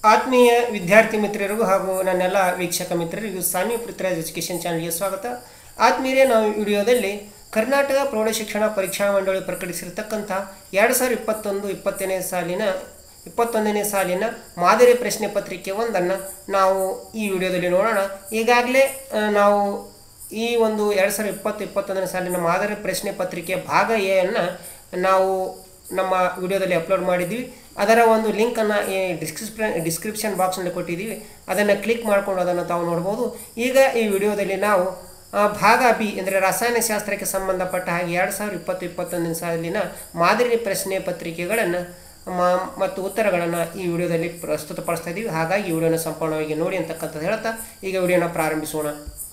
ಆತ್ಮೀಯ ವಿದ್ಯಾರ್ಥಿ ಮಿತ್ರರಿಗೂ ಹಾಗೂ ನನ್ನೆಲ್ಲ ವೀಕ್ಷಕ ಮಿತ್ರರಿಗೂ ಸಾನ್ವಿ ಪೃಥ್ವಿರಾಜ್ ಎಜುಕೇಷನ್ ಚಾನಲ್ಗೆ ಸ್ವಾಗತ ಆತ್ಮೀಯರೇ ನಾವು ಈ ವಿಡಿಯೋದಲ್ಲಿ ಕರ್ನಾಟಕ ಪ್ರೌಢಶಿಕ್ಷಣ ಪರೀಕ್ಷಾ ಮಂಡಳಿ ಪ್ರಕಟಿಸಿರ್ತಕ್ಕಂಥ ಎರಡು ಸಾವಿರದ ಇಪ್ಪತ್ತೊಂದು ಇಪ್ಪತ್ತನೇ ಸಾಲಿನ ಇಪ್ಪತ್ತೊಂದನೇ ಸಾಲಿನ ಮಾದರಿ ಪ್ರಶ್ನೆ ಪತ್ರಿಕೆ ಒಂದನ್ನು ನಾವು ಈ ವಿಡಿಯೋದಲ್ಲಿ ನೋಡೋಣ ಈಗಾಗಲೇ ಆ, ನಾವು ಈ ಒಂದು ಎರಡು ಸಾವಿರದ ಇಪ್ಪತ್ತು ಇಪ್ಪತ್ತೊಂದನೇ ಸಾಲಿನ ಮಾದರಿ ಪ್ರಶ್ನೆ ಪತ್ರಿಕೆ ಭಾಗ ಎ ಅನ್ನು ನಾವು ನಮ್ಮ ವಿಡಿಯೋದಲ್ಲಿ ಅಪ್ಲೋಡ್ ಮಾಡಿದ್ದೀವಿ ಅದರ ಒಂದು ಲಿಂಕನ್ನು ಈ ಡಿಸ್ಕ್ರಿಪ್ಷನ್ ಡಿಸ್ಕ್ರಿಪ್ಷನ್ ಬಾಕ್ಸ್ನಲ್ಲಿ ಕೊಟ್ಟಿದ್ದೀವಿ ಅದನ್ನು ಕ್ಲಿಕ್ ಮಾಡಿಕೊಂಡು ಅದನ್ನು ತಾವು ನೋಡ್ಬೋದು ಈಗ ಈ ವಿಡಿಯೋದಲ್ಲಿ ನಾವು ಆ, ಭಾಗ ಬಿ ಅಂದರೆ ರಸಾಯನಶಾಸ್ತ್ರಕ್ಕೆ ಸಂಬಂಧಪಟ್ಟ ಹಾಗೆ ಎರಡು ಸಾವಿರದ ಇಪ್ಪತ್ತು ಇಪ್ಪತ್ತೊಂದನೇ ಸಾಲಿನ ಮಾದರಿ ಪ್ರಶ್ನೆ ಪತ್ರಿಕೆಗಳನ್ನು ಮ- ಮತ್ತು ಉತ್ತರಗಳನ್ನು ಈ ವಿಡಿಯೋದಲ್ಲಿ ಪ್ರಸ್ತುತಪಡಿಸ್ತಾ ಇದ್ದೀವಿ ಹಾಗಾಗಿ ಈ ವಿಡಿಯೋನ ಸಂಪೂರ್ಣವಾಗಿ ನೋಡಿ ಅಂತಕ್ಕಂಥದ್ದು ಹೇಳ್ತಾ ಈಗ ವಿಡಿಯೋನ ಪ್ರಾರಂಭಿಸೋಣ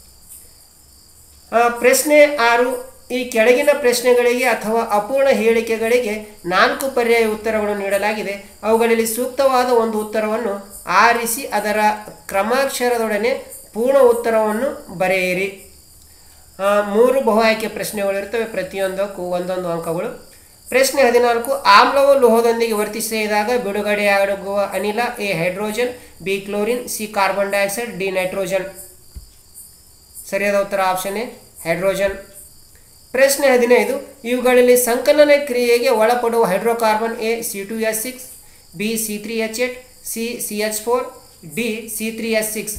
ಆ, ಪ್ರಶ್ನೆ ಆರು ಈ ಕೆಳಗಿನ ಪ್ರಶ್ನೆಗಳಿಗೆ ಅಥವಾ ಅಪೂರ್ಣ ಹೇಳಿಕೆಗಳಿಗೆ ನಾಲ್ಕು ಪರ್ಯಾಯ ಉತ್ತರಗಳನ್ನು ನೀಡಲಾಗಿದೆ ಅವುಗಳಲ್ಲಿ ಸೂಕ್ತವಾದ ಒಂದು ಉತ್ತರವನ್ನು ಆರಿಸಿ ಅದರ ಕ್ರಮಾಕ್ಷರದೊಡನೆ ಪೂರ್ಣ ಉತ್ತರವನ್ನು ಬರೆಯಿರಿ ಆ, ಮೂರು ಬಹು ಆಯ್ಕೆ ಪ್ರಶ್ನೆಗಳು ಇರ್ತವೆ ಪ್ರತಿಯೊಂದಕ್ಕೂ ಒಂದೊಂದು ಅಂಕಗಳು ಪ್ರಶ್ನೆ ಹದಿನಾಲ್ಕು ಆಮ್ಲವು ಲೋಹದೊಂದಿಗೆ ವರ್ತಿಸಿದಾಗ ಬಿಡುಗಡೆಯಾಗುವ ಅನಿಲ A hydrogen B chlorine C carbon dioxide D nitrogen ಸರಿಯಾದ ಉತ್ತರ ಆಪ್ಷನ್ ಎ ಹೈಡ್ರೋಜನ್ ಪ್ರಶ್ನೆ ಹದಿನೈದು ಇವುಗಳಲ್ಲಿ ಸಂಕಲನ ಕ್ರಿಯೆಗೆ ಒಳಪಡುವ hydrocarbon A C two S six B C three H eight C C H four D C three S six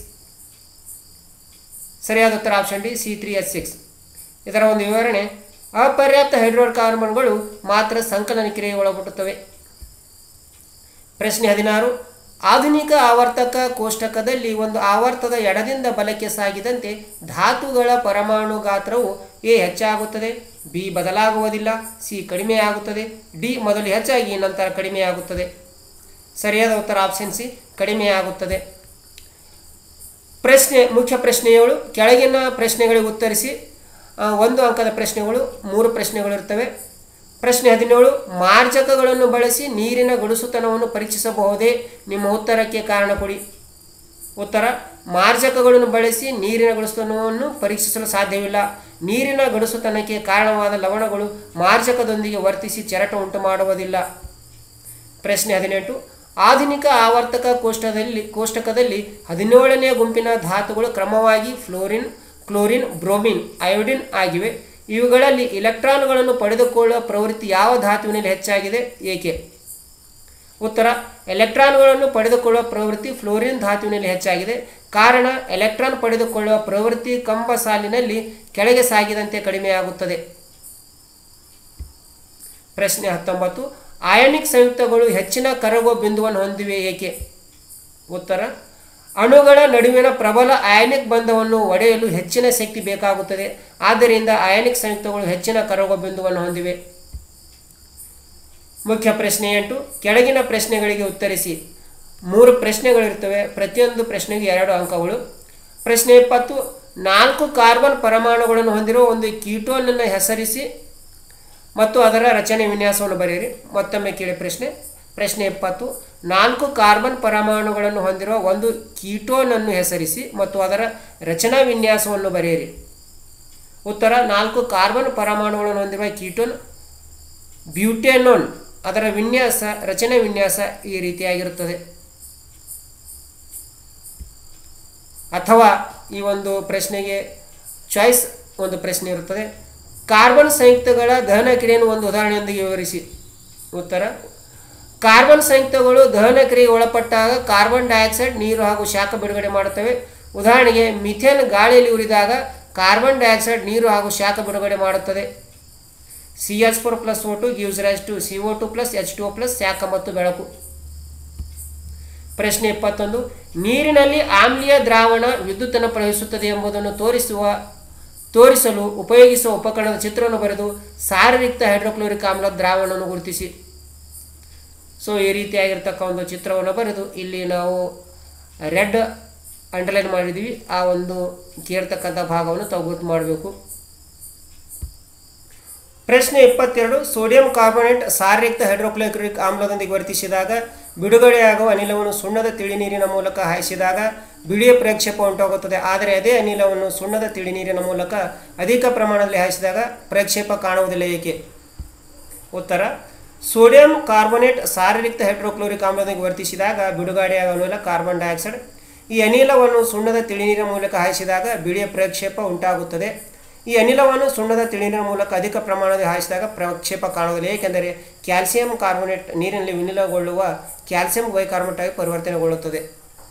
ಸರಿಯಾದ ಉತ್ತರ option D C three S six ಇದರ ಒಂದು ವಿವರಣೆ ಅಪರ್ಯಾಪ್ತ ಹೈಡ್ರೋಕಾರ್ಬನ್ಗಳು ಮಾತ್ರ ಸಂಕಲನ ಕ್ರಿಯೆಗೆ ಒಳಪಡುತ್ತವೆ ಪ್ರಶ್ನೆ ಹದಿನಾರು ಆಧುನಿಕ ಆವರ್ತಕ ಕೋಷ್ಟಕದಲ್ಲಿ ಒಂದು ಆವರ್ತದ ಎಡದಿಂದ ಬಲಕ್ಕೆ ಸಾಗಿದಂತೆ ಧಾತುಗಳ ಪರಮಾಣು ಗಾತ್ರವು ಎ ಹೆಚ್ಚಾಗುತ್ತದೆ ಬಿ ಬದಲಾಗುವುದಿಲ್ಲ ಸಿ ಕಡಿಮೆಯಾಗುತ್ತದೆ ಡಿ ಮೊದಲು ಹೆಚ್ಚಾಗಿ ನಂತರ ಕಡಿಮೆಯಾಗುತ್ತದೆ ಸರಿಯಾದ ಉತ್ತರ ಆಪ್ಷನ್ ಸಿ ಕಡಿಮೆಯಾಗುತ್ತದೆ ಪ್ರಶ್ನೆ ಮುಖ್ಯ ಪ್ರಶ್ನೆಗಳು ಕೆಳಗಿನ ಪ್ರಶ್ನೆಗಳಿಗೆ ಉತ್ತರಿಸಿ ಆ, ಒಂದು ಅಂಕದ ಪ್ರಶ್ನೆಗಳು ಮೂರು ಪ್ರಶ್ನೆಗಳು ಇರ್ತವೆ ಪ್ರಶ್ನೆ ಹದಿನೇಳು ಮಾರ್ಜಕಗಳನ್ನು ಬಳಸಿ ನೀರಿನ ಗಡುಸುತನವನ್ನು ಪರೀಕ್ಷಿಸಬಹುದೇ ನಿಮ್ಮ ಉತ್ತರಕ್ಕೆ ಕಾರಣ ಕೊಡಿ ಉತ್ತರ ಮಾರ್ಜಕಗಳನ್ನು ಬಳಸಿ ನೀರಿನ ಗಡುಸುತನವನ್ನು ಪರೀಕ್ಷಿಸಲು ಸಾಧ್ಯವಿಲ್ಲ ನೀರಿನ ಗಡುಸುತನಕ್ಕೆ ಕಾರಣವಾದ ಲವಣಗಳು ಮಾರ್ಜಕದೊಂದಿಗೆ ವರ್ತಿಸಿ ಚೆರಟ ಉಂಟು ಮಾಡುವುದಿಲ್ಲ ಪ್ರಶ್ನೆ ಹದಿನೆಂಟು ಆಧುನಿಕ ಆವರ್ತಕ ಕೋಷ್ಟದಲ್ಲಿ ಕೋಷ್ಟಕದಲ್ಲಿ ಹದಿನೇಳನೇ ಗುಂಪಿನ ಧಾತುಗಳು ಕ್ರಮವಾಗಿ ಫ್ಲೋರಿನ್ ಕ್ಲೋರಿನ್ ಬ್ರೋಮಿನ್ ಅಯೋಡಿನ್ ಆಗಿವೆ ಇವುಗಳಲ್ಲಿ ಇಲೆಕ್ಟ್ರಾನ್ಗಳನ್ನು ಪಡೆದುಕೊಳ್ಳುವ ಪ್ರವೃತ್ತಿ ಯಾವ ಧಾತುವಿನಲ್ಲಿ ಹೆಚ್ಚಾಗಿದೆ ಏಕೆ ಉತ್ತರ ಎಲೆಕ್ಟ್ರಾನ್ಗಳನ್ನು ಪಡೆದುಕೊಳ್ಳುವ ಪ್ರವೃತ್ತಿ ಫ್ಲೋರಿನ್ ಧಾತುವಿನಲ್ಲಿ ಹೆಚ್ಚಾಗಿದೆ ಕಾರಣ ಎಲೆಕ್ಟ್ರಾನ್ ಪಡೆದುಕೊಳ್ಳುವ ಪ್ರವೃತ್ತಿ ಕಂಬ ಸಾಲಿನಲ್ಲಿ ಕೆಳಗೆ ಸಾಗಿದಂತೆ ಕಡಿಮೆಯಾಗುತ್ತದೆ ಪ್ರಶ್ನೆ ಹತ್ತೊಂಬತ್ತು ಆಯನಿಕ್ ಸಂಯುಕ್ತಗಳು ಹೆಚ್ಚಿನ ಕರಗುವ ಬಿಂದುವನ್ನು ಹೊಂದಿವೆ ಏಕೆ ಉತ್ತರ ಅಣುಗಳ ನಡುವಿನ ಪ್ರಬಲ ಆಯನಿಕ್ ಬಂಧವನ್ನು ಒಡೆಯಲು ಹೆಚ್ಚಿನ ಶಕ್ತಿ ಬೇಕಾಗುತ್ತದೆ ಆದ್ದರಿಂದ ಆಯನಿಕ್ ಸಂಯುಕ್ತಗಳು ಹೆಚ್ಚಿನ ಕರಗುವ ಬಿಂದುವನ್ನು ಹೊಂದಿವೆ ಮುಖ್ಯ ಪ್ರಶ್ನೆ ಎಂಟು ಕೆಳಗಿನ ಪ್ರಶ್ನೆಗಳಿಗೆ ಉತ್ತರಿಸಿ ಮೂರು ಪ್ರಶ್ನೆಗಳಿರ್ತವೆ ಪ್ರತಿಯೊಂದು ಪ್ರಶ್ನೆಗೆ ಎರಡು ಅಂಕಗಳು ಪ್ರಶ್ನೆ ಇಪ್ಪತ್ತು ನಾಲ್ಕು ಕಾರ್ಬನ್ ಪರಮಾಣುಗಳನ್ನು ಹೊಂದಿರುವ ಒಂದು ಕೀಟೋನನ್ನು ಹೆಸರಿಸಿ ಮತ್ತು ಅದರ ರಚನೆ ವಿನ್ಯಾಸವನ್ನು ಬರೆಯಿರಿ ಮತ್ತೊಮ್ಮೆ ಕೇಳಿ ಪ್ರಶ್ನೆ ಪ್ರಶ್ನೆ ಇಪ್ಪತ್ತು ನಾಲ್ಕು ಕಾರ್ಬನ್ ಪರಮಾಣುಗಳನ್ನು ಹೊಂದಿರುವ ಒಂದು ಕೀಟೋನನ್ನು ಹೆಸರಿಸಿ ಮತ್ತು ಅದರ ರಚನಾ ವಿನ್ಯಾಸವನ್ನು ಬರೆಯಿರಿ ಉತ್ತರ ನಾಲ್ಕು ಕಾರ್ಬನ್ ಪರಮಾಣುಗಳನ್ನು ಹೊಂದಿರುವ ಕೀಟೋನ್ ಬ್ಯೂಟೆನೋನ್ ಅದರ ವಿನ್ಯಾಸ ರಚನೆ ವಿನ್ಯಾಸ ಈ ರೀತಿಯಾಗಿರುತ್ತದೆ ಅಥವಾ ಈ ಒಂದು ಪ್ರಶ್ನೆಗೆ ಚಾಯ್ಸ್ ಒಂದು ಪ್ರಶ್ನೆ ಇರುತ್ತದೆ ಕಾರ್ಬನ್ ಸಂಯುಕ್ತಗಳ ದಹನ ಕ್ರಿಯೆಯನ್ನು ಒಂದು ಉದಾಹರಣೆಯೊಂದಿಗೆ ವಿವರಿಸಿ ಉತ್ತರ ಕಾರ್ಬನ್ ಸಂಯುಕ್ತಗಳು ದಹನ ಕ್ರಿಯೆಗೆ ಒಳಪಟ್ಟಾಗ ಕಾರ್ಬನ್ ಡೈಆಕ್ಸೈಡ್ ನೀರು ಹಾಗೂ ಶಾಖ ಬಿಡುಗಡೆ ಮಾಡುತ್ತವೆ ಉದಾಹರಣೆಗೆ ಮಿಥೇನ್ ಗಾಳಿಯಲ್ಲಿ ಉರಿದಾಗ ಕಾರ್ಬನ್ ಡೈಆಕ್ಸೈಡ್ ನೀರು ಹಾಗೂ ಶಾಖ ಬಿಡುಗಡೆ ಮಾಡುತ್ತದೆ C H four plus O two gives rise to C O two plus H two plus ಶಾಖ ಮತ್ತು ಬೆಳಕು ಪ್ರಶ್ನೆ ಇಪ್ಪತ್ತೊಂದು ನೀರಿನಲ್ಲಿ ಆಮ್ಲೀಯ ದ್ರಾವಣ ವಿದ್ಯುತ್ತನ್ನು ಪ್ರವಹಿಸುತ್ತದೆ ಎಂಬುದನ್ನು ತೋರಿಸುವ ತೋರಿಸಲು ಉಪಯೋಗಿಸುವ ಉಪಕರಣದ ಚಿತ್ರವನ್ನು ಬರೆದು ಸಾರಯುಕ್ತ ಹೈಡ್ರೋಕ್ಲೋರಿಕ್ ಆಮ್ಲ ದ್ರಾವಣವನ್ನು ಗುರುತಿಸಿ ಸೊ ಈ ರೀತಿಯಾಗಿರ್ತಕ್ಕ ಒಂದು ಚಿತ್ರವನ್ನು ಬರೆದು ಇಲ್ಲಿ ನಾವು ರೆಡ್ ಅಂಡರ್ಲೈನ್ ಮಾಡಿದ್ದೀವಿ ಆ ಒಂದು ಕೇರ್ತಕ್ಕಂಥ ಭಾಗವನ್ನು ತಾವು ಗುರುತು ಮಾಡಬೇಕು ಪ್ರಶ್ನೆ ಇಪ್ಪತ್ತೆರಡು ಸೋಡಿಯಂ ಕಾರ್ಬೊನೇಟ್ ಸಾರಯುಕ್ತ ಹೈಡ್ರೋಕ್ಲೋರಿಕ್ ಆಮ್ಲದೊಂದಿಗೆ ವರ್ತಿಸಿದಾಗ ಬಿಡುಗಡೆಯಾಗುವ ಅನಿಲವನ್ನು ಸುಣ್ಣದ ತಿಳಿನೀರಿನ ಮೂಲಕ ಹಾಯಿಸಿದಾಗ ಬಿಳಿಯ ಪ್ರಕ್ಷೇಪ ಉಂಟಾಗುತ್ತದೆ ಆದರೆ ಅದೇ ಅನಿಲವನ್ನು ಸುಣ್ಣದ ತಿಳಿನೀರಿನ ಮೂಲಕ ಅಧಿಕ ಪ್ರಮಾಣದಲ್ಲಿ ಹಾಯಿಸಿದಾಗ ಪ್ರಕ್ಷೇಪ ಕಾಣುವುದಿಲ್ಲ ಏಕೆ ಉತ್ತರ ಸೋಡಿಯಂ ಕಾರ್ಬೊನೇಟ್ ಸಾರಯುಕ್ತ ಹೈಡ್ರೋಕ್ಲೋರಿಕ್ ಆಮ್ಲದೊಂದಿಗೆ ವರ್ತಿಸಿದಾಗ ಬಿಡುಗಡೆಯಾಗುವ ಅನಿಲ ಕಾರ್ಬನ್ ಡೈಆಕ್ಸೈಡ್ ಈ ಅನಿಲವನ್ನು ಸುಣ್ಣದ ತಿಳಿನೀರಿನ ಮೂಲಕ ಹಾಯಿಸಿದಾಗ ಬಿಳಿಯ ಪ್ರಕ್ಷೇಪ ಉಂಟಾಗುತ್ತದೆ ಈ ಅನಿಲವನ್ನು ಸುಣ್ಣದ ತಿಳಿನೀರಿನ ಮೂಲಕ ಅಧಿಕ ಪ್ರಮಾಣದಲ್ಲಿ ಹಾಯಿಸಿದಾಗ ಪ್ರಕ್ಷೇಪ ಕಾಣುವುದಿಲ್ಲ ಏಕೆಂದರೆ ಕ್ಯಾಲ್ಸಿಯಂ ಕಾರ್ಬೊನೇಟ್ ನೀರಿನಲ್ಲಿ ವಿನಿಲಗೊಳ್ಳುವ ಕ್ಯಾಲ್ಸಿಯಂ ಬೈಕಾರ್ಬೊನೇಟ್ ಆಗಿ ಪರಿವರ್ತನೆಗೊಳ್ಳುತ್ತದೆ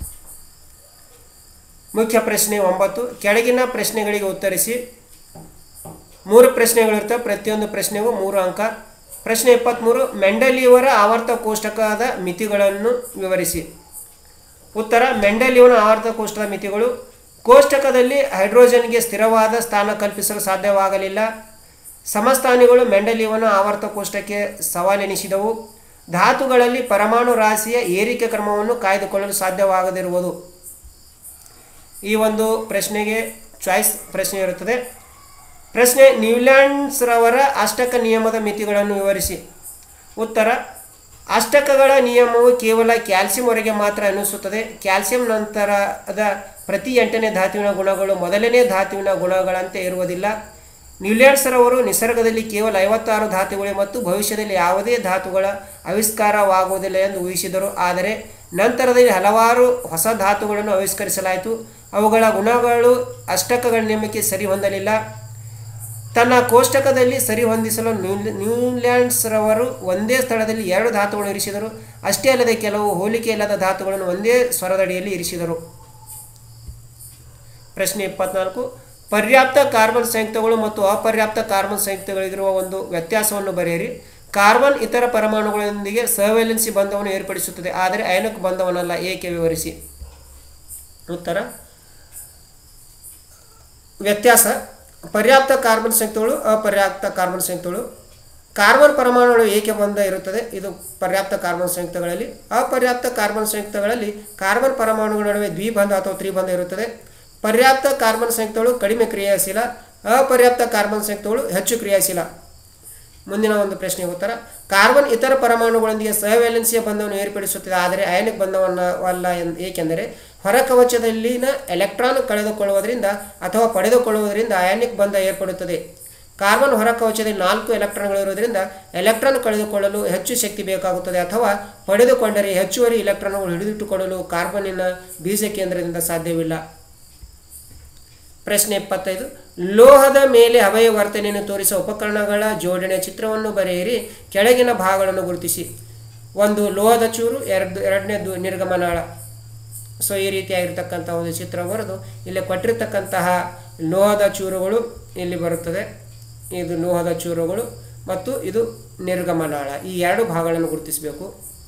ಮುಖ್ಯ ಪ್ರಶ್ನೆ ಒಂಬತ್ತು ಕೆಳಗಿನ ಪ್ರಶ್ನೆಗಳಿಗೆ ಉತ್ತರಿಸಿ ಮೂರು ಪ್ರಶ್ನೆಗಳಿರ್ತವೆ ಪ್ರತಿಯೊಂದು ಪ್ರಶ್ನೆಗೂ ಮೂರು ಅಂಕ ಪ್ರಶ್ನೆ ಇಪ್ಪತ್ತ್ಮೂರು ಮೆಂಡಲಿಯವರ ಆವರ್ತ ಕೋಷ್ಟಕದ ಮಿತಿಗಳನ್ನು ವಿವರಿಸಿ ಉತ್ತರ ಮೆಂಡಲಿಯವನ ಆವರ್ತ ಕೋಷ್ಟಕದ ಮಿತಿಗಳು ಕೋಷ್ಟಕದಲ್ಲಿ ಹೈಡ್ರೋಜನ್ಗೆ ಸ್ಥಿರವಾದ ಸ್ಥಾನ ಕಲ್ಪಿಸಲು ಸಾಧ್ಯವಾಗಲಿಲ್ಲ ಸಮಸ್ಥಾನಿಗಳು ಮೆಂಡಲಿಯವನ ಆವರ್ತ ಕೋಷ್ಟಕ್ಕೆ ಸವಾಲೆನಿಸಿದವು ಧಾತುಗಳಲ್ಲಿ ಪರಮಾಣು ರಾಶಿಯ ಏರಿಕೆ ಕ್ರಮವನ್ನು ಕಾಯ್ದುಕೊಳ್ಳಲು ಸಾಧ್ಯವಾಗದಿರುವುದು ಈ ಒಂದು ಪ್ರಶ್ನೆಗೆ ಚಾಯ್ಸ್ ಪ್ರಶ್ನೆ ಇರುತ್ತದೆ ಪ್ರಶ್ನೆ ನ್ಯೂಲ್ಯಾಂಡ್ಸ್ರವರ ಅಷ್ಟಕ ನಿಯಮದ ಮಿತಿಗಳನ್ನು ವಿವರಿಸಿ ಉತ್ತರ ಅಷ್ಟಕಗಳ ನಿಯಮವು ಕೇವಲ ಕ್ಯಾಲ್ಸಿಯಂವರೆಗೆ ಮಾತ್ರ ಅನಿಸುತ್ತದೆ ಕ್ಯಾಲ್ಸಿಯಂ ನಂತರದ ಪ್ರತಿ ಎಂಟನೇ ಧಾತುವಿನ ಗುಣಗಳು ಮೊದಲನೇ ಧಾತುವಿನ ಗುಣಗಳಂತೆ ಇರುವುದಿಲ್ಲ ನ್ಯೂಲ್ಯಾಂಡ್ಸ್ರವರು ನಿಸರ್ಗದಲ್ಲಿ ಕೇವಲ ಐವತ್ತಾರು ಧಾತುಗಳು ಮತ್ತು ಭವಿಷ್ಯದಲ್ಲಿ ಯಾವುದೇ ಧಾತುಗಳ ಆವಿಷ್ಕಾರವಾಗುವುದಿಲ್ಲ ಎಂದು ಊಹಿಸಿದರು ಆದರೆ ನಂತರದಲ್ಲಿ ಹಲವಾರು ಹೊಸ ಧಾತುಗಳನ್ನು ಆವಿಷ್ಕರಿಸಲಾಯಿತು ಅವುಗಳ ಗುಣಗಳು ಅಷ್ಟಕಗಳ ನಿಯಮಕ್ಕೆ ಸರಿ ಹೊಂದಲಿಲ್ಲ ತನ್ನ ಕೋಷ್ಟಕದಲ್ಲಿ ಸರಿಹೊಂದಿಸಲು ನ್ಯೂ ನ್ಯೂಲ್ಯಾಂಡ್ಸ್ರವರು ಒಂದೇ ಸ್ಥಳದಲ್ಲಿ ಎರಡು ಧಾತುಗಳನ್ನು ಇರಿಸಿದರು ಅಷ್ಟೇ ಅಲ್ಲದೆ ಕೆಲವು ಹೋಲಿಕೆ ಇಲ್ಲದ ಧಾತುಗಳನ್ನು ಒಂದೇ ಸ್ವರದಡಿಯಲ್ಲಿ ಇರಿಸಿದರು ಪ್ರಶ್ನೆ ಇಪ್ಪತ್ನಾಲ್ಕು ಪರ್ಯಾಪ್ತ ಕಾರ್ಬನ್ ಸಂಯುಕ್ತಗಳು ಮತ್ತು ಅಪರ್ಯಾಪ್ತ ಕಾರ್ಬನ್ ಸಂಯುಕ್ತಗಳಿಗಿರುವ ಒಂದು ವ್ಯತ್ಯಾಸವನ್ನು ಬರೆಯಿರಿ ಕಾರ್ಬನ್ ಇತರ ಪರಮಾಣುಗಳೊಂದಿಗೆ ಸಹವೆಲೆನ್ಸಿ ಬಂಧವನ್ನು ಏರ್ಪಡಿಸುತ್ತದೆ ಆದರೆ ಅಯನಕ್ ಬಂಧವನ್ನಲ್ಲ ಏಕೆ ವಿವರಿಸಿ ಉತ್ತರ ವ್ಯತ್ಯಾಸ ಪರ್ಯಾಪ್ತ ಕಾರ್ಬನ್ ಸಂಯುಕ್ತಗಳು ಅಪರ್ಯಾಪ್ತ ಕಾರ್ಬನ್ ಸಂಯುಕ್ತಗಳು ಕಾರ್ಬನ್ ಪರಮಾಣುಗಳು ಏಕೆ ಬಂಧ ಇರುತ್ತದೆ ಇದು ಪರ್ಯಾಪ್ತ ಕಾರ್ಬನ್ ಸಂಯುಕ್ತಗಳಲ್ಲಿ ಅಪರ್ಯಾಪ್ತ ಕಾರ್ಬನ್ ಸಂಯುಕ್ತಗಳಲ್ಲಿ ಕಾರ್ಬನ್ ಪರಮಾಣುಗಳ ನಡುವೆ ದ್ವಿಬಂಧ ಅಥವಾ ತ್ರಿಬಂಧ ಇರುತ್ತದೆ ಪರ್ಯಾಪ್ತ ಕಾರ್ಬನ್ ಸಂಯುಕ್ತಗಳು ಕಡಿಮೆ ಕ್ರಿಯಾಶೀಲ ಅಪರ್ಯಾಪ್ತ ಕಾರ್ಬನ್ ಸಂಯುಕ್ತಗಳು ಹೆಚ್ಚು ಕ್ರಿಯಾಶೀಲ ಮುಂದಿನ ಒಂದು ಪ್ರಶ್ನೆ ಉತ್ತರ ಕಾರ್ಬನ್ ಇತರ ಪರಮಾಣುಗಳೊಂದಿಗೆ ಸಹವ್ಯಾಲೆನ್ಸಿಯ ಬಂಧವನ್ನು ಏರ್ಪಡಿಸುತ್ತದೆ ಆದರೆ ಅಯನಿಕ್ ಬಂಧವನ್ನಲ್ಲ ಎನ್ ಏಕೆಂದರೆ ಹೊರಕವಚದಲ್ಲಿನ ಎಲೆಕ್ಟ್ರಾನ್ ಕಳೆದುಕೊಳ್ಳುವುದರಿಂದ ಅಥವಾ ಪಡೆದುಕೊಳ್ಳುವುದರಿಂದ ಅಯಾನಿಕ್ ಬಂಧ ಏರ್ಪಡುತ್ತದೆ ಕಾರ್ಬನ್ ಹೊರಕವಚದಲ್ಲಿ ನಾಲ್ಕು ಎಲೆಕ್ಟ್ರಾನ್ಗಳಿರುವುದರಿಂದ ಎಲೆಕ್ಟ್ರಾನ್ ಕಳೆದುಕೊಳ್ಳಲು ಹೆಚ್ಚು ಶಕ್ತಿ ಬೇಕಾಗುತ್ತದೆ ಅಥವಾ ಪಡೆದುಕೊಂಡರೆ ಹೆಚ್ಚುವರಿ ಎಲೆಕ್ಟ್ರಾನ್ಗಳು ಹಿಡಿದಿಟ್ಟುಕೊಳ್ಳಲು ಕಾರ್ಬನ್ನಿನ ಬೀಜ ಕೇಂದ್ರದಿಂದ ಸಾಧ್ಯವಿಲ್ಲ ಪ್ರಶ್ನೆ ಇಪ್ಪತ್ತೈದು ಲೋಹದ ಮೇಲೆ ಹವೆಯ ವರ್ತನೆಯನ್ನು ತೋರಿಸುವ ಉಪಕರಣಗಳ ಜೋಡಣೆ ಚಿತ್ರವನ್ನು ಬರೆಯಿರಿ ಕೆಳಗಿನ ಭಾಗಗಳನ್ನು ಗುರುತಿಸಿ ಒಂದು ಲೋಹದ ಚೂರು ಎರಡು ಎರಡನೇದು ನಿರ್ಗಮನಾಳ ಸೊ ಈ ರೀತಿಯಾಗಿರ್ತಕ್ಕಂಥ ಒಂದು ಚಿತ್ರ ಬರೆದು ಇಲ್ಲಿ ಕೊಟ್ಟಿರ್ತಕ್ಕಂತಹ ಲೋಹದ ಚೂರುಗಳು ಇಲ್ಲಿ ಬರುತ್ತದೆ ಇದು ಲೋಹದ ಚೂರುಗಳು ಮತ್ತು ಇದು ನಿರ್ಗಮನಾಳ ಈ ಎರಡು ಭಾಗಗಳನ್ನು ಗುರುತಿಸಬೇಕು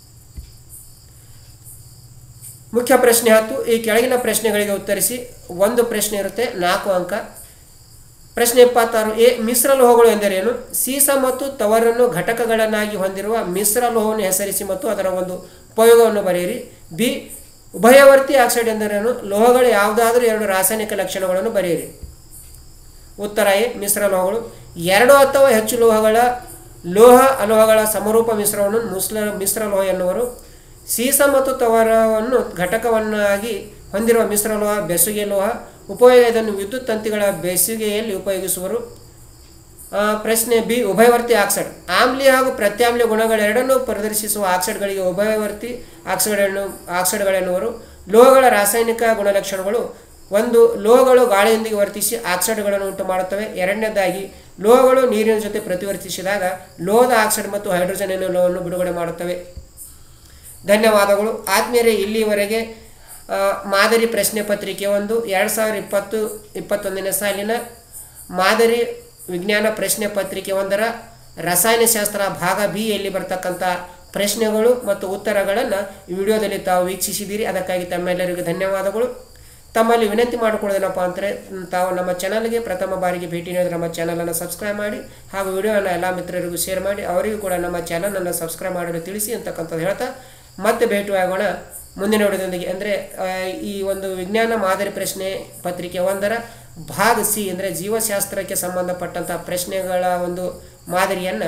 ಮುಖ್ಯ ಪ್ರಶ್ನೆ ಹತ್ತು ಈ ಕೆಳಗಿನ ಪ್ರಶ್ನೆಗಳಿಗೆ ಉತ್ತರಿಸಿ ಒಂದು ಪ್ರಶ್ನೆ ಇರುತ್ತೆ ನಾಲ್ಕು ಅಂಕ ಪ್ರಶ್ನೆ ಇಪ್ಪತ್ತಾರು ಎ ಮಿಶ್ರ ಲೋಹಗಳು ಎಂದರೇನು ಸೀಸ ಮತ್ತು ತವರನ್ನು ಘಟಕಗಳನ್ನಾಗಿ ಹೊಂದಿರುವ ಮಿಶ್ರ ಲೋಹವನ್ನು ಹೆಸರಿಸಿ ಮತ್ತು ಅದರ ಒಂದು ಉಪಯೋಗವನ್ನು ಬರೆಯಿರಿ ಬಿ ಉಭಯವರ್ತಿ ಆಕ್ಸೈಡ್ ಎಂದರೇನು ಲೋಹಗಳು ಯಾವುದಾದರೂ ಎರಡು ರಾಸಾಯನಿಕ ಲಕ್ಷಣಗಳನ್ನು ಬರೆಯಿರಿ ಉತ್ತರ ಎ ಮಿಶ್ರ ಲೋಹಗಳು ಎರಡು ಅಥವಾ ಹೆಚ್ಚು ಲೋಹಗಳ ಲೋಹ ಅಲೋಹಗಳ ಸಮರೂಪ ಮಿಶ್ರವನ್ನು ಮುಸ್ಲ ಮಿಶ್ರ ಲೋಹ ಎನ್ನುವರು ಸೀಸ ಮತ್ತು ತವರವನ್ನು ಘಟಕವನ್ನಾಗಿ ಹೊಂದಿರುವ ಮಿಶ್ರ ಲೋಹ ಬೆಸುಗೆ ಲೋಹ ಉಪಯೋಗ ಇದನ್ನು ವಿದ್ಯುತ್ ತಂತಿಗಳ ಬೆಸುಗೆಯಲ್ಲಿ ಉಪಯೋಗಿಸುವರು ಆ, ಪ್ರಶ್ನೆ ಬಿ ಉಭಯವರ್ತಿ ಆಕ್ಸೈಡ್ ಆಮ್ಲೀಯ ಹಾಗೂ ಪ್ರತ್ಯಾಮ್ಲೀಯ ಗುಣಗಳೆರಡನ್ನೂ ಪ್ರದರ್ಶಿಸುವ ಆಕ್ಸೈಡ್ಗಳಿಗೆ ಉಭಯವರ್ತಿ ಆಕ್ಸೈಡ್ಗಳನ್ನು ಆಕ್ಸೈಡ್ಗಳೆನ್ನುವರು ಲೋಹಗಳ ರಾಸಾಯನಿಕ ಗುಣಲಕ್ಷಣಗಳು ಒಂದು ಲೋಹಗಳು ಗಾಳಿಯೊಂದಿಗೆ ವರ್ತಿಸಿ ಆಕ್ಸೈಡ್ಗಳನ್ನು ಉಂಟು ಮಾಡುತ್ತವೆ ಎರಡನೇದಾಗಿ ಲೋಹಗಳು ನೀರಿನ ಜೊತೆ ಪ್ರತಿವರ್ತಿಸಿದಾಗ ಲೋಹದ ಆಕ್ಸೈಡ್ ಮತ್ತು ಹೈಡ್ರೋಜನ್ ಎನ್ನುವುವನ್ನು ಬಿಡುಗಡೆ ಮಾಡುತ್ತವೆ ಧನ್ಯವಾದಗಳು ಆದ್ಮೇಲೆ ಇಲ್ಲಿವರೆಗೆ ಆ, ಮಾದರಿ ಪ್ರಶ್ನೆ ಪತ್ರಿಕೆ ಒಂದು ಎರಡು ಸಾವಿರ ಇಪ್ಪತ್ತು ಇಪ್ಪತ್ತೊಂದನೇ ಸಾಲಿನ ಮಾದರಿ ವಿಜ್ಞಾನ ಪ್ರಶ್ನೆ ಪತ್ರಿಕೆ ಒಂದರ ರಸಾಯನಶಾಸ್ತ್ರ ಭಾಗ ಬಿ ಯಲ್ಲಿ ಬರ್ತಕ್ಕಂಥ ಪ್ರಶ್ನೆಗಳು ಮತ್ತು ಉತ್ತರಗಳನ್ನು ಈ ವಿಡಿಯೋದಲ್ಲಿ ತಾವು ವೀಕ್ಷಿಸಿದ್ದೀರಿ ಅದಕ್ಕಾಗಿ ತಮ್ಮೆಲ್ಲರಿಗೂ ಧನ್ಯವಾದಗಳು ತಮ್ಮಲ್ಲಿ ವಿನಂತಿ ಮಾಡಿಕೊಳ್ಳೋದೇನಪ್ಪ ಅಂದರೆ ತಾವು ನಮ್ಮ ಚಾನಲ್ಗೆ ಪ್ರಥಮ ಬಾರಿಗೆ ಭೇಟಿ ನೀಡಿದ್ರೆ ನಮ್ಮ ಚಾನಲನ್ನು ಸಬ್ಸ್ಕ್ರೈಬ್ ಮಾಡಿ ಹಾಗೂ ವಿಡಿಯೋನ ಎಲ್ಲ ಮಿತ್ರರಿಗೂ ಶೇರ್ ಮಾಡಿ ಅವರಿಗೂ ಕೂಡ ನಮ್ಮ ಚಾನಲನ್ನು ಸಬ್ಸ್ಕ್ರೈಬ್ ಮಾಡಲು ತಿಳಿಸಿ ಅಂತಕ್ಕಂಥದ್ದು ಹೇಳ್ತಾ ಮತ್ತೆ ಭೇಟಿಯಾಗೋಣ ಮುಂದಿನ ವಿಡಿಯೋದೊಂದಿಗೆ ಅಂದರೆ ಈ ಒಂದು ವಿಜ್ಞಾನ ಮಾದರಿ ಪ್ರಶ್ನೆ ಪತ್ರಿಕೆ ಒಂದರ ಭಾಗ ಸಿ ಅಂದರೆ ಜೀವಶಾಸ್ತ್ರಕ್ಕೆ ಸಂಬಂಧಪಟ್ಟಂಥ ಪ್ರಶ್ನೆಗಳ ಒಂದು ಮಾದರಿಯನ್ನು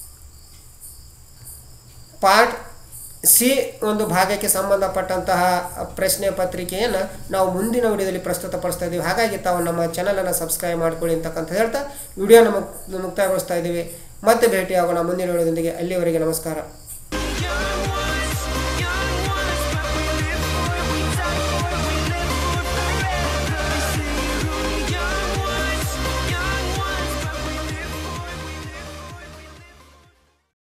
ಪಾರ್ಟ್ ಸಿ ಒಂದು ಭಾಗಕ್ಕೆ ಸಂಬಂಧಪಟ್ಟಂತಹ ಪ್ರಶ್ನೆ ಪತ್ರಿಕೆಯನ್ನು ನಾವು ಮುಂದಿನ ವಿಡಿಯೋದಲ್ಲಿ ಪ್ರಸ್ತುತಪಡಿಸ್ತಾ ಇದ್ದೀವಿ ಹಾಗಾಗಿ ತಾವು ನಮ್ಮ ಚಾನಲನ್ನು ಸಬ್ಸ್ಕ್ರೈಬ್ ಮಾಡ್ಕೊಳ್ಳಿ ಅಂತಕ್ಕಂಥ ಹೇಳ್ತಾ ವಿಡಿಯೋನ ಮುಕ್ ಮುಕ್ತಾಯಗೊಳಿಸ್ತಾ ಇದ್ದೀವಿ ಮತ್ತೆ ಭೇಟಿಯಾಗೋಣ ಮುಂದಿನ ವಿಡಿಯೋದೊಂದಿಗೆ ಅಲ್ಲಿಯವರೆಗೆ ನಮಸ್ಕಾರ